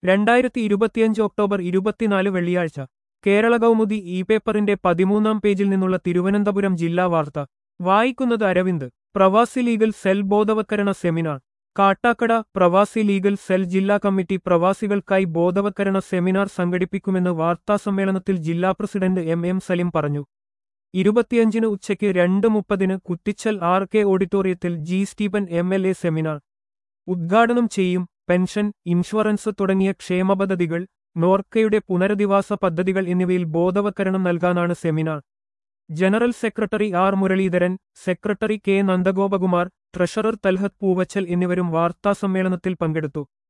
രണ്ടായിരത്തി ഇരുപത്തിയഞ്ച് ഒക്ടോബർ ഇരുപത്തിനാല് വെള്ളിയാഴ്ച കേരള കൗമുദി ഇ പേപ്പറിന്റെ പതിമൂന്നാം പേജിൽ നിന്നുള്ള തിരുവനന്തപുരം ജില്ലാ വാർത്ത വായിക്കുന്നത് അരവിന്ദ് പ്രവാസി ലീഗൽ സെൽ ബോധവത്കരണ seminar Kattakada Pravasi legal cell ജില്ലാ കമ്മിറ്റി പ്രവാസികൾക്കായി ബോധവത്കരണ സെമിനാർ സംഘടിപ്പിക്കുമെന്ന് വാർത്താസമ്മേളനത്തിൽ ജില്ലാ പ്രസിഡന്റ് എം എം സലിം പറഞ്ഞു ഇരുപത്തിയഞ്ചിന് ഉച്ചയ്ക്ക് രണ്ട് മുപ്പതിന് കുറ്റിച്ചൽ ആർ കെ ഓഡിറ്റോറിയത്തിൽ G Stephen M L A seminar ഉദ്ഘാടനം ചെയ്യും പെൻഷൻ ഇൻഷുറൻസ് തുടങ്ങിയ ക്ഷേമ പദ്ധതികൾ നോർക്കയുടെ പുനരധിവാസ പദ്ധതികൾ എന്നിവയിൽ ബോധവത്കരണം നൽകാനാണ് seminar general secretary R Muraleedharan secretary K Nandagopakumar treasurer Thalhath Poovachal എന്നിവരും വാർത്താസമ്മേളനത്തിൽ പങ്കെടുത്തു